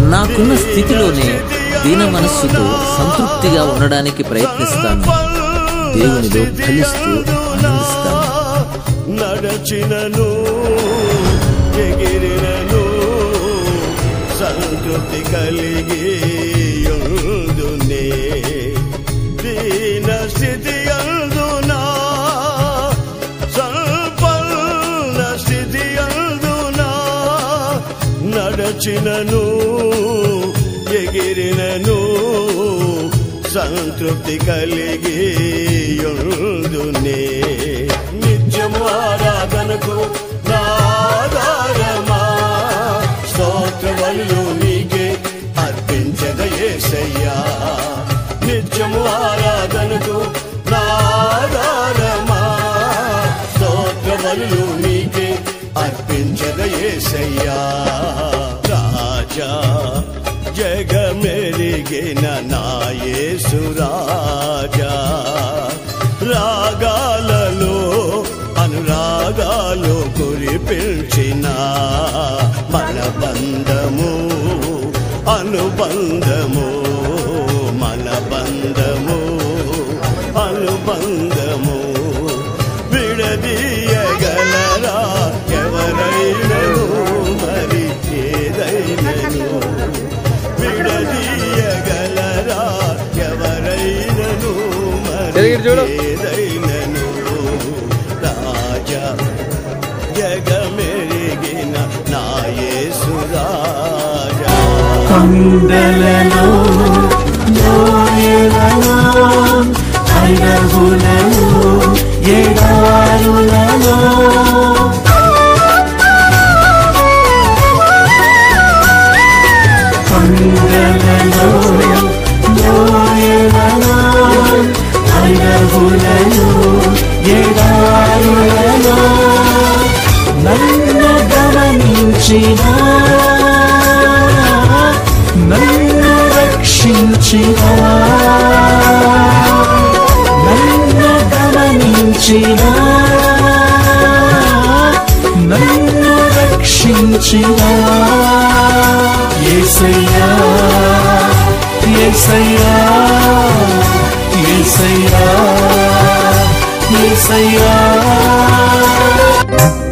నాకున్న స్థితిలోనే దీన మనస్సుతో సంతృప్తిగా ఉండడానికి ప్రయత్నిస్తాను దేవునిలో ఫలిస్తూ ఆనందిస్తాను నడచినను ఎగిరినను సంతృప్తి కలిగి యుందునే దీన స్థితి అందునా సంపన్న స్థితి అందునా నడచినను ఎగిరినను సంతృప్తి కలిగి యుందునే నిత్యము ఆరాధనకు నాదారమా స్తోత్ర బలులు నీకే అర్పించద యేసయ్యా నిత్యము ఆరాధనకు నాదారమా స్తోత్ర బలులు నీకే అర్పించద యేసయ్యా రాజా జగమెరిగిన నాయేసు రాజా రాగాలలో అనురాగాలు కురిపించిన మన బంధము అనుబంధము మన బంధము అనుబంధము విడదీయగలరా ఎవరైనను మరి ఏదైనను విడదీయగలరా ఎవరైనను మరి ఏదైనను రాజా జగమెరిగిన నాయేసు రాజా కొండలలో లోయలలో అడవులలో ఎడారులలో కొండలలో లోయలలో అడవులలో ఎడారులలో నన్ను గమనించిన నన్ను రక్షించిన నన్ను గమనించిన నన్ను రక్షించిన ఏసయ్యా ఏసయ్యా ఏసయ్యా ఏసయ్యా